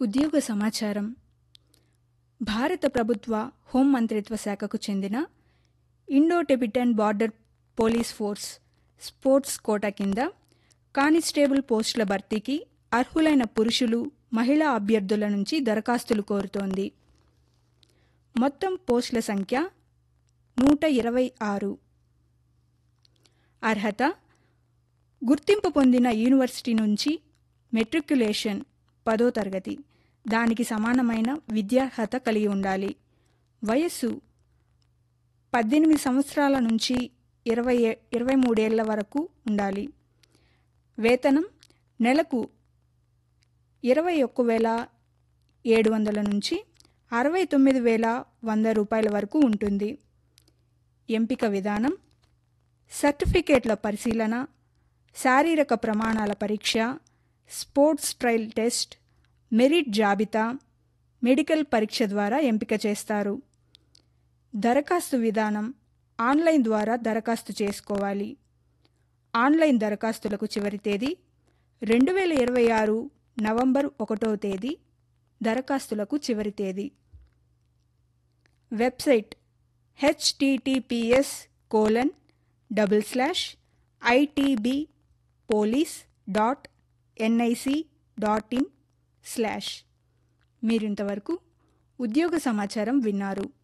ఉద్యోగ సమాచారం భారత ప్రభుత్వ హోం మంత్రిత్వ శాఖకు చెందిన Indo Tibetan border police force sports quota కింద కానిస్టేబుల్ పోస్టుల భర్తీకి అర్హులైన పురుషులు మహిళా అభ్యర్థుల నుంచి దరఖాస్తులు కోరుతోంది మొత్తం పోస్టుల సంఖ్య నూట ఇరవై ఆరు అర్హత గుర్తింపు పొందిన యూనివర్సిటీ నుంచి మెట్రిక్యులేషన్ పదో తరగతి దానికి సమానమైన విద్యార్హత కలిగి ఉండాలి వయస్సు పద్దెనిమిది సంవత్సరాల నుంచి ఇరవై ఏ- ఇరవై మూడేళ్ల వరకు ఉండాలి వేతనం నెలకు ఇరవై ఒక్క వేల ఏడు వందల నుంచి అరవై తొమ్మిది వేల వంద రూపాయల వరకు ఉంటుంది ఎంపిక విధానం సర్టిఫికేట్ల పరిశీలన శారీరక ప్రమాణాల పరీక్ష స్పోర్ట్స్ ట్రయల్ టెస్ట్ మెరిట్ జాబితా మెడికల్ పరీక్ష ద్వారా ఎంపిక చేస్తారు దరఖాస్తు విధానం ఆన్లైన్ ద్వారా దరఖాస్తు చేసుకోవాలి ఆన్లైన్ దరఖాస్తులకు చివరి తేదీ రెండు వేల ఇరవై ఆరు నవంబర్ ఒకటో తేదీ దరఖాస్తులకు చివరి తేదీ website H T T P S colon double slash I T B police dot N I C dot in slash మీరింతవరకు ఉద్యోగ సమాచారం విన్నారు